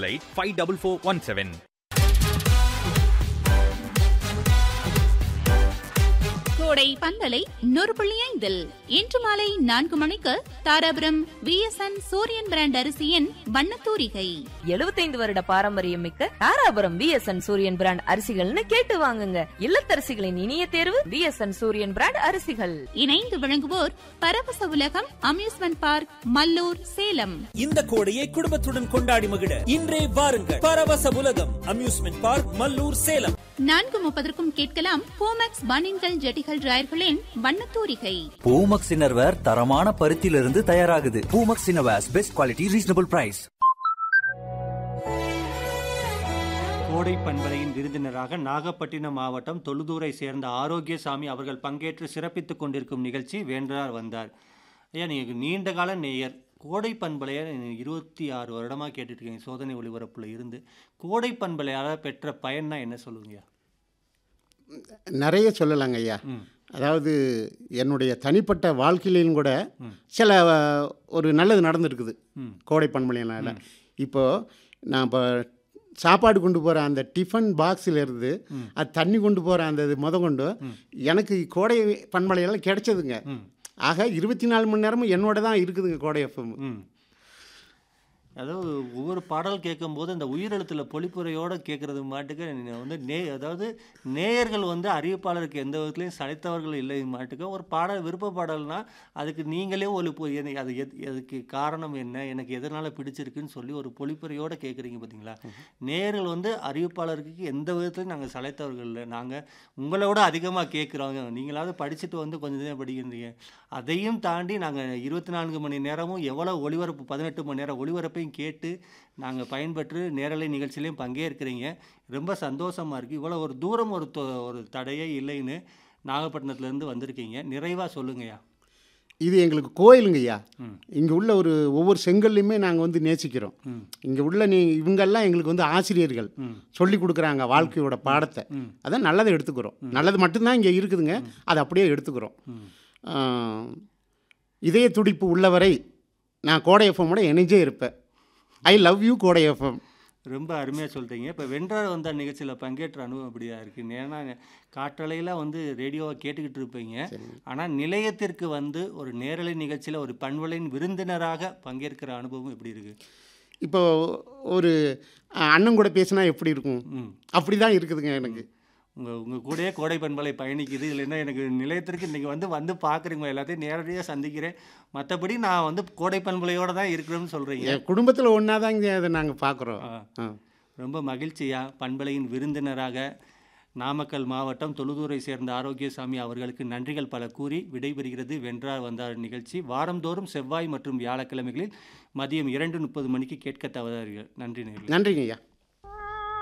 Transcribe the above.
Double eight five double four one seven Kodai பந்தலை நூறு புள்ளி ஐந்தில் இன்று மாலை நான்கு மணிக்கு தாராபுரம் விஎஸ்என் சூரியன் பிராண்ட் அரிசியின் வண்ணத்தூரிகை எழுபத்தைந்து வருட பாரம்பரியம் மிக்க தாராபுரம் விஎஸ்என் சூரியன் பிராண்ட் அரிசிகள்னு கேட்டு வாங்குங்க இல்லத்தரசிகளின் இனிய தேர்வு விஎஸ்என் சூரியன் பிராண்ட் அரிசிகள் இணைந்து வழங்குவோர் பரவச உலகம் அம்யூஸ்மெண்ட் பார்க் மல்லூர் சேலம் இந்த கோடையை குடும்பத்துடன் கொண்டாடி மகிழ இன்றே வாருங்கள் பரவச உலகம் அம்யூஸ்மெண்ட் பார்க் மல்லூர் சேலம் நான்கு முப்பதற்கும் கேட்கலாம் போமேக்ஸ் பனின்கள் ஜெட்டிகள் டிராயர்களின் வண்ணத்தூரிகை பூமக்ஸ் இன்னர்வேர் தரமான பருத்தியிலிருந்து தயாராகுது Poomex innerwears best quality reasonable price Kodai பண்பலையின் விருந்தினராக நாகப்பட்டினம் மாவட்டம் தொழுதூரை சேர்ந்த ஆரோக்கியசாமி அவர்கள் பங்கேற்று சிறப்பித்துக் கொண்டிருக்கும் நிகழ்ச்சி வேண்டார் வந்தார் ஐயா நீங்கள் நீண்ட கால நேயர் கோடை பண்பலையை இருபத்தி ஆறு வருடமாக கேட்டுட்டு இருக்கீங்க சோதனை ஒளிபரப்பில் இருந்து கோடை பண்பலையால் பெற்ற பயன்னா என்ன சொல்லுவீங்க நிறைய சொல்லலாங்க ஐயா அதாவது என்னுடைய தனிப்பட்ட வாழ்க்கையிலையும் கூட சில அஹ், ஒரு நல்லது நடந்திருக்குது கோடை பண்பலையினால் இப்போது நான் இப்போ சாப்பாடு கொண்டு போகிற அந்த டிஃபன் பாக்ஸில் இருந்து அது தண்ணி கொண்டு போகிற அந்த இது முத கொண்டு எனக்கு கோடை பண்பலையெல்லாம் கிடைச்சதுங்க ஆக இருபத்தி நாலு மணி நேரமும் என்னோட தான் இருக்குதுங்க கோடை எஃப்எம் ம் அதாவது ஒவ்வொரு பாடல் கேட்கும்போது அந்த உயிரெழுத்தில் பொழிப்புரையோடு கேட்குறது மாட்டுக்கு நீ வந்து நே அதாவது நேயர்கள் வந்து அறிவிப்பாளருக்கு எந்த விதத்துலையும் சளைத்தவர்கள் இல்லை மாட்டுக்கு ஒரு பாடல் விருப்ப பாடல்னா அதுக்கு நீங்களே ஒரு பொ- எது- அது எது அதுக்கு காரணம் என்ன எனக்கு எதனால் பிடிச்சிருக்குன்னு சொல்லி ஒரு பொழிப்புரையோடு கேட்குறீங்க பார்த்தீங்களா நேயர்கள் வந்து அறிவிப்பாளருக்கு எந்த விதத்துலையும் நாங்கள் சளைத்தவர்கள் இல்லை நாங்கள் உங்களோட அதிகமாக கேட்குறோங்க நீங்களாவது படிச்சுட்டு வந்து கொஞ்சம் தான் படிக்கிறீங்க அதையும் தாண்டி நாங்கள் இருபத்தி நான்கு மணி நேரமும் எவ்வளோ ஒளிபரப்பு பதினெட்டு மணி நேரம் ஒளிபரப்பையும் கேட்டு நாங்கள் பயன்பெற்று நேரலை நிகழ்ச்சியிலையும் பங்கேற்கிறீங்க ரொம்ப சந்தோஷமாக இருக்குது இவ்வளோ ஒரு தூரம் ஒரு தொ- ஒரு தடையே இல்லைன்னு நாகப்பட்டினத்துலேருந்து வந்திருக்கீங்க நிறைவாக சொல்லுங்கய்யா இது எங்களுக்கு கோயிலுங்க ஐயா இங்கே உள்ள ஒரு ஒவ்வொரு செங்கல்லையுமே நாங்கள் வந்து நேசிக்கிறோம் இங்கே உள்ள நீ இவங்கெல்லாம் எங்களுக்கு வந்து ஆசிரியர்கள் சொல்லி கொடுக்குறாங்க வாழ்க்கையோட பாடத்தை அதான் நல்லதை எடுத்துக்கிறோம் நல்லது மட்டும்தான் இங்கே இருக்குதுங்க அதை அப்படியே எடுத்துக்கிறோம் ஆஹ், இதய துடிப்பு உள்ளவரை நான் கோடை எஃப்எம்மோட இணைஞ்சே இருப்பேன் I love you Kodai FM ரொம்ப அருமையாக சொல்லிட்டீங்க இப்போ வென்றார் வந்த நிகழ்ச்சியில் பங்கேற்ற அனுபவம் அப்படியா இருக்குது ஏன்னா காற்றலையில் வந்து ரேடியோவை கேட்டுக்கிட்டு இருப்பீங்க ஆனால் நிலையத்திற்கு வந்து ஒரு நேரலை நிகழ்ச்சியில் ஒரு பண்பலையின் விருந்தினராக பங்கேற்கிற அனுபவம் எப்படி இருக்குது இப்போ ஒரு அஹ், அண்ணன் கூட பேசினா எப்படி இருக்கும் அப்படி தான் இருக்குதுங்க எனக்கு உங்கள் உங்கள் கூடயே கோடை பண்பலை பயணிக்குது இல்லைன்னா எனக்கு நிலையத்திற்கு இன்றைக்கி வந்து வந்து பார்க்குறீங்க எல்லாத்தையும் நேரடியாக சந்திக்கிறேன் மற்றபடி நான் வந்து கோடை பண்பலையோடு தான் இருக்கிறேன்னு சொல்கிறீங்க என் குடும்பத்தில் ஒன்றா தான் இங்கே அதை நாங்கள் பார்க்குறோம் ஆ ரொம்ப மகிழ்ச்சியா பண்பலையின் விருந்தினராக நாமக்கல் மாவட்டம் தொழுதூரை சேர்ந்த ஆரோக்கியசாமி அவர்களுக்கு நன்றிகள் பல கூறி விடைபெறுகிறது வென்றார் வந்தார் நிகழ்ச்சி வாரந்தோறும் செவ்வாய் மற்றும் வியாழக்கிழமைகளில் மதியம் இரண்டு முப்பது மணிக்கு கேட்க தவறார்கள் நன்றி நேயர்களே. நன்றிங்க ஐயா